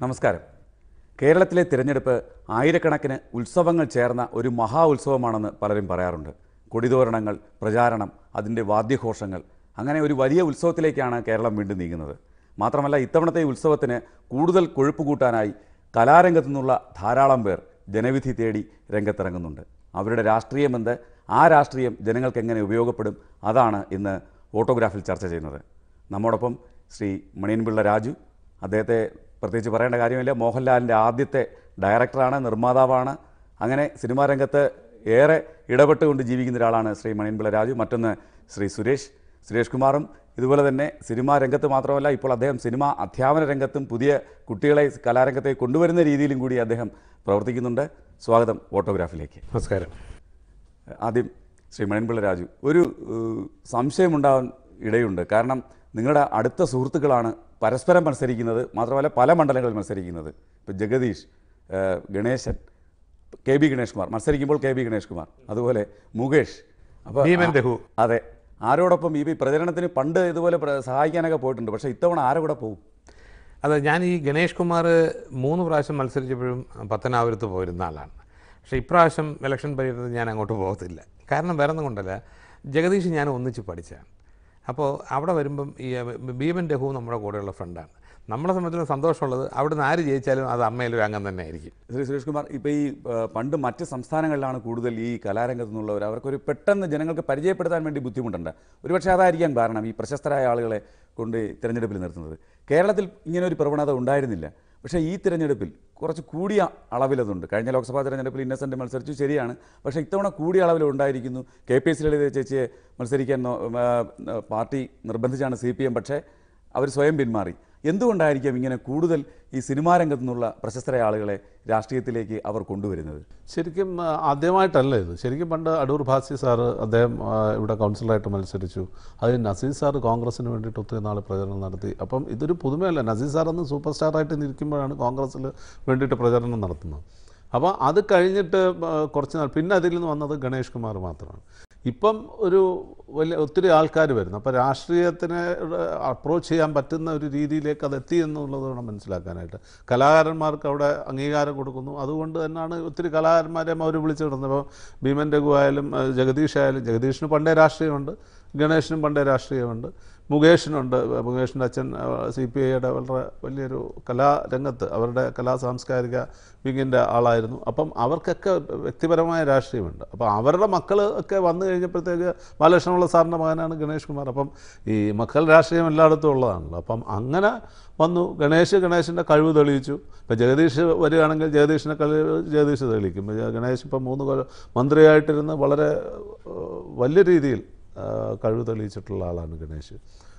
നമസ്കാരം കേരളത്തിലെ തിരഞ്ഞെടുപ്പ് ആയിരക്കണക്കിന് ഉത്സവങ്ങൾ ചേർന്ന ഒരു മഹാ ഉത്സവമാണെന്ന് പലരും പറയാറുണ്ട് കൊടിതോരണങ്ങൾ പ്രചാരണം അതിൻ്റെ വാദ്യഘോഷങ്ങൾ അങ്ങനെ ഒരു വലിയ ഉത്സവത്തിലേക്കാണ് കേരളം വീണ്ടും നീങ്ങുന്നത് മാത്രമല്ല ഇത്തവണത്തെ ഈ ഉത്സവത്തിന് കൂടുതൽ കൊഴുപ്പ് കൂട്ടാനായി കലാരംഗത്തു നിന്നുള്ള ധാരാളം പേർ ജനവിധി തേടി രംഗത്തിറങ്ങുന്നുണ്ട് അവരുടെ രാഷ്ട്രീയമെന്ത് ആ രാഷ്ട്രീയം ജനങ്ങൾക്ക് എങ്ങനെ ഉപയോഗപ്പെടും അതാണ് ഇന്ന് ഓട്ടോഗ്രാഫിൽ ചർച്ച ചെയ്യുന്നത് നമ്മോടൊപ്പം ശ്രീ മണിയൻപിള്ള രാജു അദ്ദേഹത്തെ പ്രത്യേകിച്ച് പറയേണ്ട കാര്യമില്ല മോഹൻലാലിൻ്റെ ആദ്യത്തെ ഡയറക്ടറാണ് നിർമ്മാതാവാണ് അങ്ങനെ സിനിമാ രംഗത്ത് ഏറെ ഇടപെട്ടുകൊണ്ട് ജീവിക്കുന്ന ഒരാളാണ് ശ്രീ മണിയൻപിള്ള രാജു മറ്റൊന്ന് ശ്രീ സുരേഷ് സുരേഷ് കുമാറും ഇതുപോലെ തന്നെ സിനിമാ രംഗത്ത് മാത്രമല്ല ഇപ്പോൾ അദ്ദേഹം സിനിമാ അധ്യാപന രംഗത്തും പുതിയ കുട്ടികളെ കലാരംഗത്തേക്ക് കൊണ്ടുവരുന്ന രീതിയിലും കൂടി അദ്ദേഹം പ്രവർത്തിക്കുന്നുണ്ട് സ്വാഗതം ഓട്ടോഗ്രാഫിലേക്ക് നമസ്കാരം ആദ്യം ശ്രീ മണിയൻപിള്ള രാജു ഒരു ഏഹ്, സംശയമുണ്ടാവാൻ ഇടയുണ്ട് കാരണം നിങ്ങളുടെ അടുത്ത സുഹൃത്തുക്കളാണ് പരസ്പരം മത്സരിക്കുന്നത് മാത്രമല്ല പല മണ്ഡലങ്ങളിൽ മത്സരിക്കുന്നത് ഇപ്പോൾ ജഗദീഷ് ഏഹ്, ഗണേശൻ കെ ബി ഗണേഷ് കുമാർ മത്സരിക്കുമ്പോൾ കെ ബി ഗണേഷ് കുമാർ അതുപോലെ മുകേഷ് അപ്പോൾ ഭീമൻ രഘു അതെ ആരോടൊപ്പം ഈ പ്രചരണത്തിന് പണ്ട് ഇതുപോലെ പ്ര- സഹായിക്കാനൊക്കെ പോയിട്ടുണ്ട് പക്ഷേ ഇത്തവണ ആരുടെ കൂടെ പോകും അത് ഞാൻ ഈ ഗണേഷ് കുമാർ മൂന്ന് പ്രാവശ്യം മത്സരിച്ചപ്പോഴും പത്തനാപുരത്ത് പോയിരുന്ന ആളാണ് പക്ഷേ ഇപ്രാവശ്യം ഇലക്ഷൻ പര്യടനത്തിൽ ഞാൻ അങ്ങോട്ട് പോകത്തില്ല കാരണം വേറെ ഒന്നും കൊണ്ടല്ല ജഗദീഷ് ഞാൻ ഒന്നിച്ച് പഠിച്ചതാണ് അപ്പോൾ അവിടെ വരുമ്പം ഈ ഭീമൻ രഘു നമ്മുടെ കൂടെയുള്ള ഫ്രണ്ടാണ് നമ്മളെ സംബന്ധിച്ചിടത്തോളം സന്തോഷമുള്ളത് അവിടെ നിന്ന് ആര് ജയിച്ചാലും അത് അമ്മയിലും അംഗം തന്നെ ആയിരിക്കും ശ്രീ സുരേഷ് കുമാർ ഇപ്പോൾ ഈ ആ, പണ്ട് മറ്റ് സംസ്ഥാനങ്ങളിലാണ് കൂടുതൽ ഈ കലാരംഗത്തു നിന്നുള്ളവർ അവർക്കൊരു പെട്ടെന്ന് ജനങ്ങൾക്ക് പരിചയപ്പെടുത്താൻ വേണ്ടി ബുദ്ധിമുട്ടുണ്ട് ഒരുപക്ഷെ അതായിരിക്കാം കാരണം ഈ പ്രശസ്തരായ ആളുകളെ കൊണ്ട് ഈ തിരഞ്ഞെടുപ്പിൽ നിർത്തുന്നത് കേരളത്തിൽ ഇങ്ങനെ ഒരു പ്രവണത ഉണ്ടായിരുന്നില്ല പക്ഷേ ഈ തിരഞ്ഞെടുപ്പിൽ കുറച്ച് കൂടിയ അളവിലതുണ്ട് കഴിഞ്ഞ ലോക്സഭാ തിരഞ്ഞെടുപ്പിൽ ഇന്നസെൻ്റ് മത്സരിച്ചു ശരിയാണ് പക്ഷേ ഇത്തവണ കൂടിയ അളവിൽ ഉണ്ടായിരിക്കുന്നു കെ പി എസ് ലളിത ചേച്ചിയെ മത്സരിക്കാൻ നോ- ആ, ആ, പാർട്ടി നിർബന്ധിച്ചാണ് സി പി എം പക്ഷേ അവർ സ്വയം പിന്മാറി എന്തുകൊണ്ടായിരിക്കാം ഇങ്ങനെ കൂടുതൽ ഈ സിനിമാ രംഗത്തു നിന്നുള്ള പ്രശസ്തരായ ആളുകളെ രാഷ്ട്രീയത്തിലേക്ക് അവർ കൊണ്ടുവരുന്നത് ശരിക്കും ആ, ആദ്യമായിട്ടല്ല ഇത് ശരിക്കും പണ്ട് അടൂർ ഭാസി സാറ് അദ്ദേഹം ആ, ഇവിടെ കൗൺസിലറായിട്ട് മത്സരിച്ചു അത് നസീർ സാറ് കോൺഗ്രസിന് വേണ്ടിയിട്ട് ഒത്തിരി നാൾ പ്രചരണം നടത്തി അപ്പം ഇതൊരു പുതുമയല്ല നസീർ സാർ അന്ന് സൂപ്പർ സ്റ്റാറായിട്ട് നിൽക്കുമ്പോഴാണ് കോൺഗ്രസ്സിൽ വേണ്ടിയിട്ട് പ്രചരണം നടത്തുന്നത് അപ്പോൾ അത് കഴിഞ്ഞിട്ട് ആ, കുറച്ച് നാൾ പിന്നെ അതിൽ നിന്ന് വന്നത് ഗണേഷ് കുമാർ മാത്രമാണ് ഇപ്പം ഒരു വലിയ ഒത്തിരി ആൾക്കാർ വരുന്നു അപ്പോൾ രാഷ്ട്രീയത്തിനെ അപ്രോച്ച് ചെയ്യാൻ പറ്റുന്ന ഒരു രീതിയിലേക്ക് അത് എത്തി എന്നുള്ളത് വേണം മനസ്സിലാക്കാനായിട്ട് കലാകാരന്മാർക്ക് അവിടെ അംഗീകാരം കൊടുക്കുന്നു അതുകൊണ്ട് തന്നെയാണ് ഒത്തിരി കലാകാരന്മാരെ അവർ വിളിച്ചു കിടന്നത് ഇപ്പോൾ ഭീമൻ രഘു ആയാലും ഏഹ്, ജഗദീഷ് ആയാലും ജഗദീഷിന് പണ്ടേ രാഷ്ട്രീയമുണ്ട് ഗണേഷിനും പണ്ടേ രാഷ്ട്രീയമുണ്ട് മുകേഷിനുണ്ട് മുകേഷിൻ്റെ അച്ഛൻ സി പി ഐയുടെ വളരെ വലിയൊരു കലാരംഗത്ത് അവരുടെ കലാ സാംസ്കാരിക വിങ്ങിൻ്റെ ആളായിരുന്നു അപ്പം അവർക്കൊക്കെ വ്യക്തിപരമായ രാഷ്ട്രീയമുണ്ട് അപ്പോൾ അവരുടെ മക്കൾ ഒക്കെ വന്നു കഴിഞ്ഞപ്പോഴത്തേക്ക് ബാലകൃഷ്ണപിള്ള സാറിൻ്റെ മകനാണ് ഗണേഷ് കുമാർ അപ്പം ഈ മക്കൾ രാഷ്ട്രീയം എല്ലായിടത്തും ഉള്ളതാണല്ലോ അപ്പം അങ്ങനെ വന്നു ഗണേഷ് ഗണേഷിൻ്റെ കഴിവ് തെളിയിച്ചു ഇപ്പോൾ ജഗദീഷ് വരികയാണെങ്കിൽ ജഗദീഷിനെ കഴിവ് ജഗദീഷ് തെളിയിക്കും ഇപ്പം ഗണേഷ് ഇപ്പം മൂന്ന് കൊല്ലം മന്ത്രിയായിട്ടിരുന്ന് വളരെ ഏഹ്, വലിയ രീതിയിൽ ആ, കഴിവ് തെളിയിച്ചിട്ടുള്ള ആളാണ് ഗണേഷ്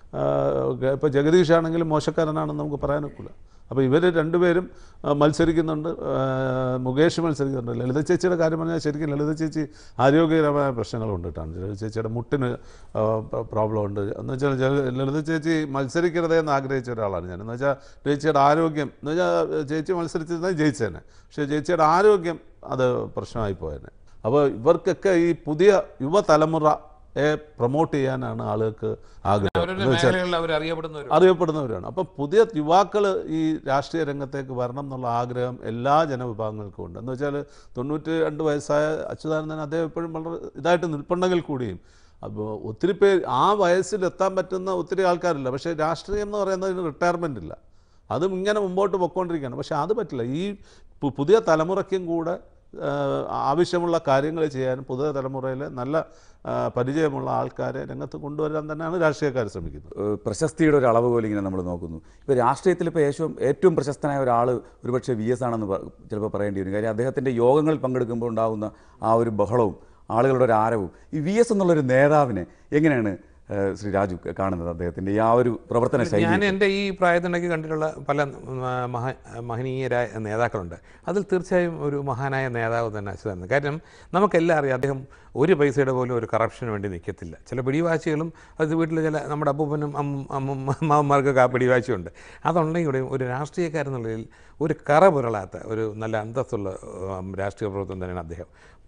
ഇപ്പോൾ ജഗദീഷ് ആണെങ്കിലും മോശക്കാരനാണെന്ന് നമുക്ക് പറയാനൊക്കില്ല അപ്പോൾ ഇവർ രണ്ടുപേരും ആ, മത്സരിക്കുന്നുണ്ട് ആ, മുകേഷ് മത്സരിക്കുന്നുണ്ട് ലളിത ചേച്ചിയുടെ കാര്യം പറഞ്ഞാൽ ശരിക്കും ലളിത ചേച്ചി ആരോഗ്യകരമായ പ്രശ്നങ്ങൾ കൊണ്ടിട്ടാണ് ലളിത ചേച്ചിയുടെ മുട്ടിന് പ്രോബ്ലം ഉണ്ട് എന്ന് വെച്ചാൽ ജല- ലളിത ചേച്ചി മത്സരിക്കരുതേ എന്ന് ആഗ്രഹിച്ച ഒരാളാണ് ഞാൻ എന്ന് വെച്ചാൽ ചേച്ചിയുടെ ആരോഗ്യം എന്ന് വെച്ചാൽ ചേച്ചി മത്സരിച്ചിരുന്നാൽ ജയിച്ചേനെ പക്ഷേ ചേച്ചിയുടെ ആരോഗ്യം അത് പ്രശ്നമായി പോയേനെ അപ്പോൾ ഇവർക്കൊക്കെ ഈ പുതിയ യുവതലമുറ പ്രൊമോട്ട് ചെയ്യാനാണ് ആളുകൾക്ക് ആഗ്രഹം അവരുടെ എന്ന് വെച്ചാൽ മേഖലകളിൽ അവർ അറിയപ്പെടുന്നവർ അറിയപ്പെടുന്നവരാണ് അപ്പം പുതിയ യുവാക്കൾ ഈ രാഷ്ട്രീയ രംഗത്തേക്ക് വരണം എന്നുള്ള ആഗ്രഹം എല്ലാ ജനവിഭാഗങ്ങൾക്കും ഉണ്ട് എന്ന് വെച്ചാൽ തൊണ്ണൂറ്റി രണ്ട് വയസ്സായ അച്യുതാനന്ദൻ അദ്ദേഹം എപ്പോഴും വളരെ ഇതായിട്ട് നിൽപ്പുണ്ടെങ്കിൽ കൂടിയും അപ്പോൾ ഒത്തിരി പേര് ആ വയസ്സിൽ എത്താൻ പറ്റുന്ന ഒത്തിരി ആൾക്കാരില്ല പക്ഷേ രാഷ്ട്രീയം എന്ന് പറയുന്നതിന് റിട്ടയർമെൻ്റ് ഇല്ല അതും ഇങ്ങനെ മുമ്പോട്ട് പൊയ്ക്കൊണ്ടിരിക്കുകയാണ് പക്ഷേ അത് പറ്റില്ല ഈ പു- പുതിയ തലമുറയ്ക്കും കൂടെ ആ, ആവശ്യമുള്ള കാര്യങ്ങൾ ചെയ്യാനും പുതിയ തലമുറയിലെ നല്ല ആ, പരിചയമുള്ള ആൾക്കാരെ രംഗത്ത് കൊണ്ടുവരാൻ തന്നെയാണ് രാഷ്ട്രീയക്കാർ ശ്രമിക്കുന്നത് ഏഹ് പ്രശസ്തിയുടെ ഒരു അളവ് പോലെ ഇങ്ങനെ നമ്മൾ നോക്കുന്നു ഇപ്പോൾ രാഷ്ട്രീയത്തിൽ ഇപ്പോൾ ഏറ്റവും ഏറ്റവും പ്രശസ്തനായ ഒരാൾ ഒരുപക്ഷെ വി എസ് ആണെന്ന് പ- ചിലപ്പോൾ പറയേണ്ടി വരും കാര്യം അദ്ദേഹത്തിൻ്റെ യോഗങ്ങളിൽ പങ്കെടുക്കുമ്പോൾ ഉണ്ടാകുന്ന ആ ഒരു ബഹളവും ആളുകളുടെ ഒരു ആരവും ഈ വി എസ് എന്നുള്ളൊരു നേതാവിനെ എങ്ങനെയാണ് ഏഹ് ശ്രീ രാജു കാണുന്നത് അദ്ദേഹത്തിൻ്റെ ഈ ആ ഒരു പ്രവർത്തന ശൈലി ഞാൻ എൻ്റെ ഈ പ്രായത്തിനിടയ്ക്ക് കണ്ടിട്ടുള്ള പല ഉം, ആ, മഹ മഹനീയരായ നേതാക്കളുണ്ട് അതിൽ തീർച്ചയായും ഒരു മഹാനായ നേതാവ് തന്നെ അച്യുതാനന്ദൻ കാരണം നമുക്കെല്ലാം അറിയാം അദ്ദേഹം ഒരു പൈസയുടെ പോലും ഒരു കറപ്ഷന് വേണ്ടി നിൽക്കത്തില്ല ചില പിടിവാശികളും അത് വീട്ടിൽ ചില നമ്മുടെ അപ്പൂപ്പനും അമ്മ അമ്മമാർക്കൊക്കെ ആ പിടിവാശിയുണ്ട് അതുണ്ടെങ്കിൽ കൂടെയും ഒരു രാഷ്ട്രീയക്കാരെന്നുള്ളതിൽ ഒരു കറ പുരളാത്ത ഒരു നല്ല അന്തസ്സുള്ള ഉം, രാഷ്ട്രീയ പ്രവർത്തനം തന്നെയാണ് അദ്ദേഹം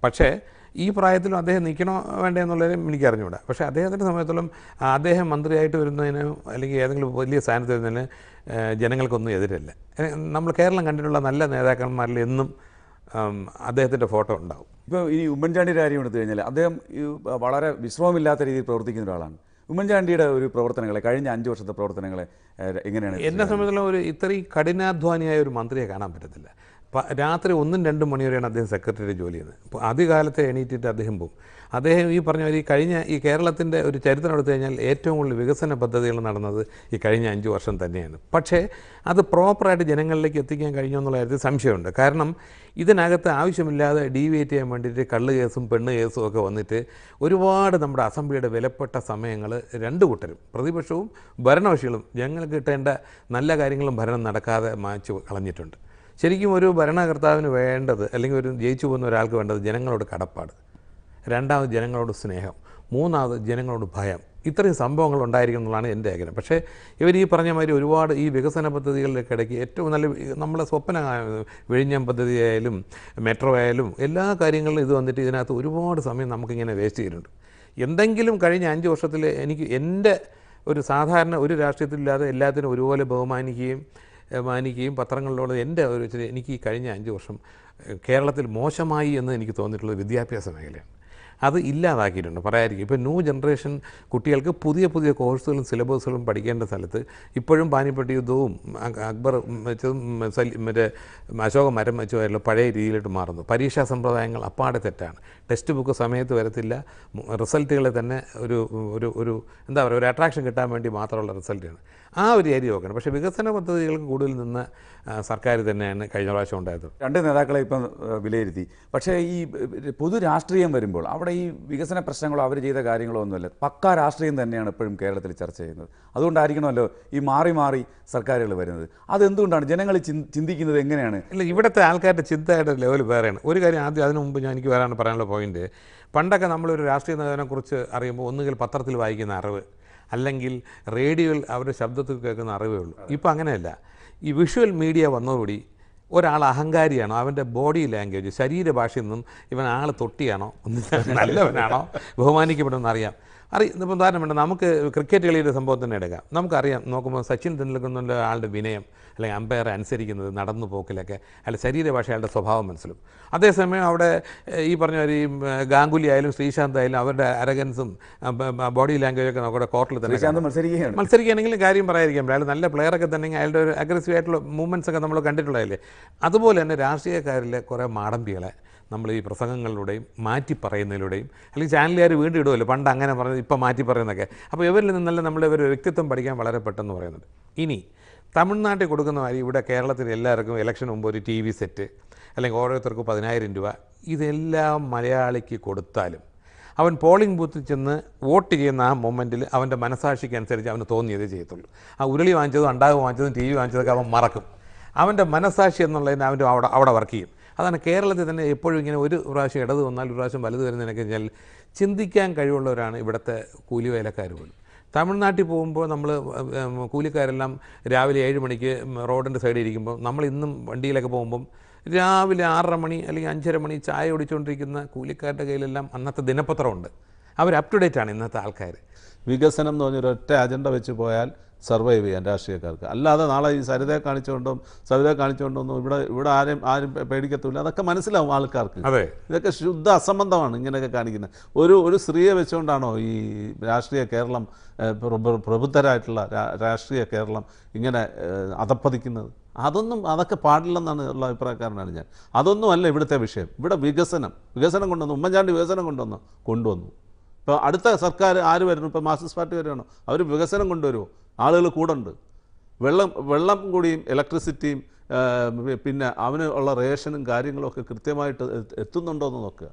പക്ഷേ ഈ പ്രായത്തിലും അദ്ദേഹം നിൽക്കണോ വേണ്ടേ എന്നുള്ളതിനും എനിക്ക് അറിഞ്ഞുകൂടാ പക്ഷേ അദ്ദേഹത്തിൻ്റെ സമയത്തോളം ആ, അദ്ദേഹം മന്ത്രിയായിട്ട് വരുന്നതിന് അല്ലെങ്കിൽ ഏതെങ്കിലും വലിയ സ്ഥാനത്ത് വരുന്നതിന് ഏഹ്, ജനങ്ങൾക്കൊന്നും എതിരല്ല ഏഹ്, നമ്മൾ കേരളം കണ്ടിട്ടുള്ള നല്ല നേതാക്കന്മാരിൽ എന്നും ഉം, അദ്ദേഹത്തിൻ്റെ ഫോട്ടോ ഉണ്ടാവും ഇപ്പോൾ ഇനി ഉമ്മൻചാണ്ടിയുടെ കാര്യം എടുത്തു കഴിഞ്ഞാൽ അദ്ദേഹം ഈ വളരെ വിശ്രമമില്ലാത്ത രീതിയിൽ പ്രവർത്തിക്കുന്ന ഒരാളാണ് ഉമ്മൻചാണ്ടിയുടെ ഒരു പ്രവർത്തനങ്ങളെ കഴിഞ്ഞ അഞ്ച് വർഷത്തെ പ്രവർത്തനങ്ങളെ ഏഹ്, എങ്ങനെയാണ് എന്നെ സംബന്ധിച്ചുള്ള ഒരു ഇത്രയും കഠിനാധ്വാനിയായ ഒരു മന്ത്രിയെ കാണാൻ പറ്റത്തില്ല പ- രാത്രി ഒന്നും രണ്ടും മണി വരെയാണ് അദ്ദേഹം സെക്രട്ടറി ജോലി ചെയ്യുന്നത് അപ്പോൾ ആദ്യകാലത്തെ എണീറ്റിട്ട് അദ്ദേഹം പോകും അദ്ദേഹം ഈ പറഞ്ഞ ഒരു ഈ കഴിഞ്ഞ ഈ കേരളത്തിൻ്റെ ഒരു ചരിത്രം എടുത്തു കഴിഞ്ഞാൽ ഏറ്റവും കൂടുതൽ വികസന പദ്ധതികൾ നടന്നത് ഈ കഴിഞ്ഞ അഞ്ച് വർഷം തന്നെയാണ് പക്ഷേ അത് പ്രോപ്പറായിട്ട് ജനങ്ങളിലേക്ക് എത്തിക്കാൻ കഴിഞ്ഞു എന്നുള്ള കാര്യത്തിൽ സംശയമുണ്ട് കാരണം ഇതിനകത്ത് ആവശ്യമില്ലാതെ ഡീവിയേറ്റ് ചെയ്യാൻ വേണ്ടിയിട്ട് കള്ള് കേസും പെണ്ണ് കേസും ഒക്കെ വന്നിട്ട് ഒരുപാട് നമ്മുടെ അസംബ്ലിയുടെ വിലപ്പെട്ട സമയങ്ങൾ രണ്ട് കൂട്ടരും പ്രതിപക്ഷവും ഭരണകക്ഷികളും ജനങ്ങൾക്ക് കിട്ടേണ്ട നല്ല കാര്യങ്ങളും ഭരണം നടക്കാതെ മാറ്റി കളഞ്ഞിട്ടുണ്ട് ശരിക്കും ഒരു ഭരണകർത്താവിന് വേണ്ടത് അല്ലെങ്കിൽ ഒരു ജയിച്ചു പോകുന്ന ഒരാൾക്ക് വേണ്ടത് ജനങ്ങളോട് കടപ്പാട് രണ്ടാമത് ജനങ്ങളോട് സ്നേഹം മൂന്നാമത് ജനങ്ങളോട് ഭയം ഇത്രയും സംഭവങ്ങൾ ഉണ്ടായിരിക്കും എന്നുള്ളതാണ് എൻ്റെ ആഗ്രഹം പക്ഷേ ഇവർ ഈ പറഞ്ഞ മാതിരി ഒരുപാട് ഈ വികസന പദ്ധതികളുടെ ഇടയ്ക്ക് ഏറ്റവും നല്ല വി- നമ്മളെ സ്വപ്ന വിഴിഞ്ഞം പദ്ധതി ആയാലും മെട്രോ ആയാലും എല്ലാ കാര്യങ്ങളിലും ഇത് വന്നിട്ട് ഇതിനകത്ത് ഒരുപാട് സമയം നമുക്കിങ്ങനെ വേസ്റ്റ് ചെയ്തിട്ടുണ്ട് എന്തെങ്കിലും കഴിഞ്ഞ അഞ്ച് വർഷത്തിൽ എനിക്ക് എൻ്റെ ഒരു സാധാരണ ഒരു രാഷ്ട്രീയത്തിലില്ലാതെ എല്ലാത്തിനും ഒരുപോലെ ബഹുമാനിക്കുകയും ഏഹ്, മാനിക്കുകയും പത്രങ്ങളിലുള്ള എൻ്റെ ഒരു ഇച്ചിരി എനിക്ക് ഈ കഴിഞ്ഞ അഞ്ച് വർഷം ഏഹ്, കേരളത്തിൽ മോശമായി എന്ന് എനിക്ക് തോന്നിയിട്ടുള്ളത് വിദ്യാഭ്യാസ മേഖലയാണ് അത് ഇല്ലാതാക്കിയിട്ടുണ്ട് പറയാതിരിക്കും ഇപ്പോൾ ന്യൂ ജനറേഷൻ കുട്ടികൾക്ക് പുതിയ പുതിയ കോഴ്സുകളും സിലബസുകളും പഠിക്കേണ്ട സ്ഥലത്ത് ഇപ്പോഴും പാനിപ്പട്ടി യുദ്ധവും അ- അക്ബർ വെച്ചതും സലി- മറ്റേ അശോക മരം വെച്ചുമായിട്ടുള്ള പഴയ രീതിയിലോട്ട് മാറുന്നു പരീക്ഷാ സമ്പ്രദായങ്ങൾ അപ്പാടെ തെറ്റാണ് ടെക്സ്റ്റ് ബുക്ക് സമയത്ത് വരത്തില്ല റിസൾട്ടുകൾ തന്നെ ഒരു ഒരു ഒരു എന്താ പറയുക ഒരു അട്രാക്ഷൻ കിട്ടാൻ വേണ്ടി മാത്രമുള്ള റിസൾട്ടാണ് ആ ഒരു ഏരിയ നോക്കണം പക്ഷേ വികസന പദ്ധതികൾക്ക് കൂടുതൽ നിന്ന് ആ, സർക്കാർ തന്നെയാണ് കഴിഞ്ഞ പ്രാവശ്യം ഉണ്ടായത് രണ്ട് നേതാക്കളെ ഇപ്പം ഏഹ്, വിലയിരുത്തി പക്ഷേ ഈ ഏഹ്, പൊതു രാഷ്ട്രീയം വരുമ്പോൾ അവിടെ ഈ വികസന പ്രശ്നങ്ങളോ അവർ ചെയ്ത കാര്യങ്ങളോ ഒന്നുമല്ല പക്കാ രാഷ്ട്രീയം തന്നെയാണ് എപ്പോഴും കേരളത്തിൽ ചർച്ച ചെയ്യുന്നത് അതുകൊണ്ടായിരിക്കണമല്ലോ ഈ മാറി മാറി സർക്കാരുകൾ വരുന്നത് അതെന്തുകൊണ്ടാണ് ജനങ്ങൾ ചിന്- ചിന്തിക്കുന്നത് എങ്ങനെയാണ് ഇല്ല ഇവിടുത്തെ ആൾക്കാരുടെ ചിന്തയുടെ ലെവൽ വേറെയാണ് ഒരു കാര്യം ആദ്യം അതിനു മുമ്പ് ഞാൻ എനിക്ക് വരാൻ പറയാനുള്ള പോയിന്റ് പണ്ടൊക്കെ നമ്മളൊരു രാഷ്ട്രീയ നേതാവിനെക്കുറിച്ച് അറിയുമ്പോൾ ഒന്നുകിൽ പത്രത്തിൽ വായിക്കുന്ന അറിവ് അല്ലെങ്കിൽ റേഡിയോയിൽ അവരുടെ ശബ്ദത്തിൽ കേൾക്കുന്ന അറിവേ ഉള്ളൂ ഇപ്പോൾ അങ്ങനെയല്ല ഈ വിഷ്വൽ മീഡിയ വന്നതോടുകൂടി ഒരാൾ അഹങ്കാരിയാണോ അവൻ്റെ ബോഡി ലാംഗ്വേജ് ശരീരഭാഷയിൽ നിന്നും ഇവൻ ആൾ തൊട്ടിയാണോ നല്ലവനാണോ ബഹുമാനിക്കപ്പെടുമെന്ന് അറിയാം അറി ഇപ്പം ഉദാഹരണം വേണ്ട നമുക്ക് ക്രിക്കറ്റ് കളിയുടെ സംഭവം തന്നെ എടുക്കാം നമുക്കറിയാം നോക്കുമ്പോൾ സച്ചിൻ തെണ്ടുൽക്കർ എന്നുള്ള ആളുടെ വിനയം അല്ലെങ്കിൽ അമ്പയറെ അനുസരിക്കുന്നത് നടന്നു പോക്കിലൊക്കെ അയാളുടെ ശരീരഭാഷ അയാളുടെ സ്വഭാവം മനസ്സിലും അതേസമയം അവിടെ ഏഹ്, ഈ പറഞ്ഞ ഒരു ഈ, ഏഹ്, ഗാംഗുലി ആയാലും ശ്രീശാന്ത് ആയാലും അവരുടെ അരഗൻസും ബോഡി ലാംഗ്വേജൊക്കെ നമ്മുടെ കോർട്ടിൽ തന്നെ ശ്രീശാന്ത് കാണാം. മത്സരിക്കുകയാണ് മത്സരിക്കുകയാണെങ്കിലും കാര്യം പറയാതിരിക്കാം അയാൾ നല്ല പ്ലെയറൊക്കെ തന്നെ അയാളുടെ ഒരു അഗ്രസീവ് ആയിട്ടുള്ള മൂവ്മെൻറ്റ്സ് ഒക്കെ നമ്മൾ കണ്ടിട്ടുള്ളതല്ലേ അതുപോലെ തന്നെ രാഷ്ട്രീയക്കാരിലെ കുറേ മാടമ്പികളെ നമ്മൾ ഈ പ്രസംഗങ്ങളിലൂടെയും മാറ്റി പറയുന്നതിലൂടെയും അല്ലെങ്കിൽ ചാനലുകാർ വീണ്ടും ഇടുമല്ലോ പണ്ട് അങ്ങനെ പറഞ്ഞത് ഇപ്പം മാറ്റി പറയുന്നതൊക്കെ അപ്പോൾ ഇവരിൽ നിന്നല്ല നമ്മൾ ഇവരുടെ വ്യക്തിത്വം പഠിക്കാൻ വളരെ പെട്ടെന്ന് പറയുന്നുണ്ട് ഇനി തമിഴ്നാട്ടിൽ കൊടുക്കുന്ന മാതിരി ഇവിടെ കേരളത്തിൽ എല്ലാവർക്കും ഇലക്ഷൻ മുമ്പ് ഒരു ടി വി സെറ്റ് അല്ലെങ്കിൽ ഓരോരുത്തർക്കും പതിനായിരം രൂപ ഇതെല്ലാം മലയാളിക്ക് കൊടുത്താലും അവൻ പോളിംഗ് ബൂത്തിൽ ചെന്ന് വോട്ട് ചെയ്യുന്ന ആ മൊമെൻറ്റിൽ അവൻ്റെ മനസാക്ഷിക്ക് അനുസരിച്ച് അവന് തോന്നിയതേ ചെയ്യത്തുള്ളൂ ആ ഉരുളി വാങ്ങിച്ചതും അണ്ടാവ് വാങ്ങിച്ചതും ടി വി വാങ്ങിച്ചതൊക്കെ അവൻ മറക്കും അവൻ്റെ മനസാക്ഷി എന്നുള്ളതിന് അവൻ്റെ അവിടെ അവിടെ വർക്ക് ചെയ്യും അതാണ് കേരളത്തിൽ തന്നെ എപ്പോഴും ഇങ്ങനെ ഒരു പ്രാവശ്യം ഇടത് വന്നാൽ ഒരു പ്രാവശ്യം വലുത് വരുന്നതിനൊക്കെ കഴിഞ്ഞാൽ ചിന്തിക്കാൻ കഴിവുള്ളവരാണ് ഇവിടുത്തെ കൂലി വേലക്കാർ പോലും തമിഴ്നാട്ടിൽ പോകുമ്പോൾ നമ്മൾ കൂലിക്കാരെല്ലാം രാവിലെ ഏഴ് മണിക്ക് റോഡിൻ്റെ സൈഡിൽ ഇരിക്കുമ്പോൾ നമ്മൾ ഇന്നും വണ്ടിയിലൊക്കെ പോകുമ്പം രാവിലെ ആറര മണി അല്ലെങ്കിൽ അഞ്ചര മണി ചായ കുടിച്ചുകൊണ്ടിരിക്കുന്ന കൂലിക്കാരുടെ കയ്യിലെല്ലാം അന്നത്തെ ദിനപത്രമുണ്ട് അവർ അപ് ടു ഡേറ്റ് ആണ് ഇന്നത്തെ ആൾക്കാർ വികസനം എന്ന് പറഞ്ഞൊരു ഒറ്റ അജണ്ട വെച്ച് പോയാൽ സർവൈവ് ചെയ്യാൻ രാഷ്ട്രീയക്കാർക്ക് അല്ലാതെ നാളെ ഈ സരിതയെ കാണിച്ചുകൊണ്ടും സവിതയെ കാണിച്ചുകൊണ്ടൊന്നും ഇവിടെ ഇവിടെ ആരും ആരും പേ- പേടിക്കത്തില്ല അതൊക്കെ മനസ്സിലാവും ആൾക്കാർക്ക് അതെ ഇതൊക്കെ ശുദ്ധ അസംബന്ധമാണ് ഇങ്ങനെയൊക്കെ കാണിക്കുന്നത് ഒരു ഒരു സ്ത്രീയെ വെച്ചുകൊണ്ടാണോ ഈ രാഷ്ട്രീയ കേരളം ഏഹ്, പ്രബു- പ്രബുദ്ധരായിട്ടുള്ള രാ- രാഷ്ട്രീയ കേരളം ഇങ്ങനെ ഏഹ്, അധപ്പതിക്കുന്നത് അതൊന്നും അതൊക്കെ പാടില്ലെന്നാണ് ഉള്ള അഭിപ്രായക്കാരനാണ് ഞാൻ അതൊന്നും അല്ല ഇവിടുത്തെ വിഷയം ഇവിടെ വികസനം വികസനം കൊണ്ടുവന്നു ഉമ്മൻചാണ്ടി വികസനം കൊണ്ടുവന്നു കൊണ്ടുവന്നു ഇപ്പോൾ അടുത്ത സർക്കാർ ആര് വരുന്നു ഇപ്പോൾ മാർക്സിസ്റ്റ് പാർട്ടി വരികയാണോ അവർ വികസനം കൊണ്ടുവരുമോ ആളുകൾ കൂടെ ഉണ്ട് വെള്ളം വെള്ളം കൂടിയും ഇലക്ട്രിസിറ്റിയും ആ, പിന്നെ അവന് ഉള്ള റേഷനും കാര്യങ്ങളും ഒക്കെ കൃത്യമായിട്ട് എ- എത്തുന്നുണ്ടോ എന്ന് നോക്കുക